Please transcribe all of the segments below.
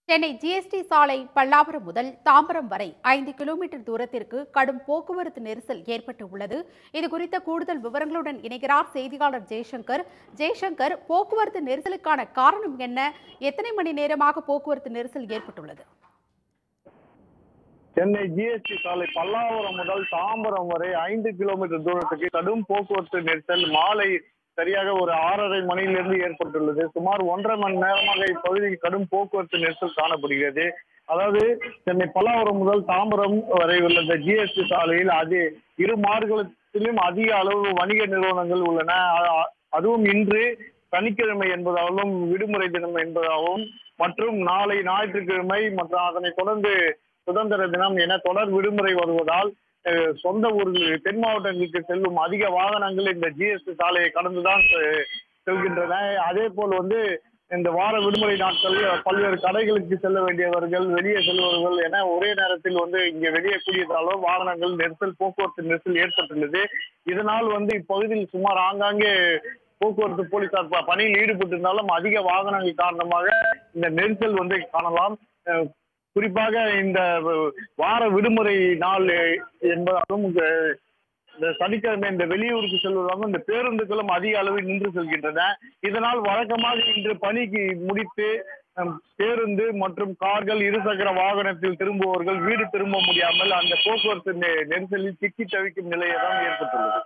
Chennai GST சாலை பல்லாவரம் முதல் தாம்பரம் வரை ஐந்து கிலோமீட்டர் தூரத்திற்கு கடும் போக்குவரத்து நெரிசல் ஏற்பட்டு உள்ளது இது குறித்த கூடுதல் விவரங்களுடன் இணைகிறார் செய்தியாளர் ஜெய்சங்கர் ஜெய்சங்கர் போக்குவரத்து நெரிசலுக்கான காரணம் என்ன எத்தனை மணி நேரமாக போக்குவரத்து நெரிசல் ஏற்பட்டுள்ளது சென்னை ஜிஎஸ்டி சாலை பல்லாவரம் முதல் தாம்பரம் வரை ஐந்து கிலோமீட்டர் தூரத்துக்கு கடும் போக்குவரத்து நெரிசல் மாலை சரியாக ஒரு ஆறரை மணியிலிருந்து ஏற்பட்டுள்ளது சுமார் ஒன்றரை மணி நேரமாக இப்பகுதியில் கடும் போக்குவரத்து நெரிசல் காணப்படுகிறது அதாவது சென்னை பல்லாவரம் முதல் தாம்பரம் வரை உள்ள இந்த ஜிஎஸ்டி சாலையில் அது இரு மார்க்கத்திலும் அதிக அளவு வணிக நிறுவனங்கள் உள்ளன அ- அதுவும் இன்று சனிக்கிழமை என்பதாலும் விடுமுறை தினம் என்பதாகவும் மற்றும் நாளை ஞாயிற்றுக்கிழமை மற்றும் அதனைத் தொடர்ந்து சுதந்திர தினம் என தொடர் விடுமுறை வருவதால் அஹ், சொந்த ஊர்கள் தென் மாவட்டங்களுக்கு செல்லும் அதிக வாகனங்கள் இந்த ஜிஎஸ்டி சாலையை கடந்துதான் செ- செல்கின்றன அதே போல் வந்து இந்த வார விடுமுறை நாட்களில் பல்வேறு கடைகளுக்கு செல்ல வேண்டியவர்கள் வெளியே செல்பவர்கள் என ஒரே நேரத்தில் வந்து இங்கே வெளியே கூடியதாலும் வாகனங்கள் நெரிசல் போக்குவரத்து நெரிசல் ஏற்பட்டுள்ளது இதனால் வந்து இப்பகுதியில் சுமார் ஆங்காங்கே போக்குவரத்து போலீசார் ப- பணியில் ஈடுபட்டிருந்தாலும் அதிக வாகனங்கள் காரணமாக இந்த நெரிசல் வந்து காணலாம் அஹ் குறிப்பாக இந்த வ- வார விடுமுறை நாள் என்பதாலும் இந்த- இந்த சனிக்கிழமை இந்த வெளியூருக்கு செல்வதாலும் இந்த பேருந்துகளும் அதிக அளவில் நின்று செல்கின்றன இதனால் வழக்கமாக இன்று பணிக்கு முடித்து ஹம், பேருந்து மற்றும் கார்கள் இருசக்கர வாகனத்தில் திரும்புபவர்கள் வீடு திரும்ப முடியாமல் அந்த போக்குவரத்து நெ- நெரிசலில் சிக்கி தவிக்கும் நிலையை தான் ஏற்பட்டுள்ளது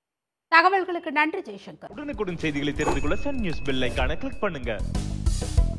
தகவல்களுக்கு நன்றி ஜெய்சங்கர் உடனுக்குடன் செய்திகளை தெரிந்து கொள்ள சன் நியூஸ் பெல் ஐகானை கிளிக் பண்ணுங்க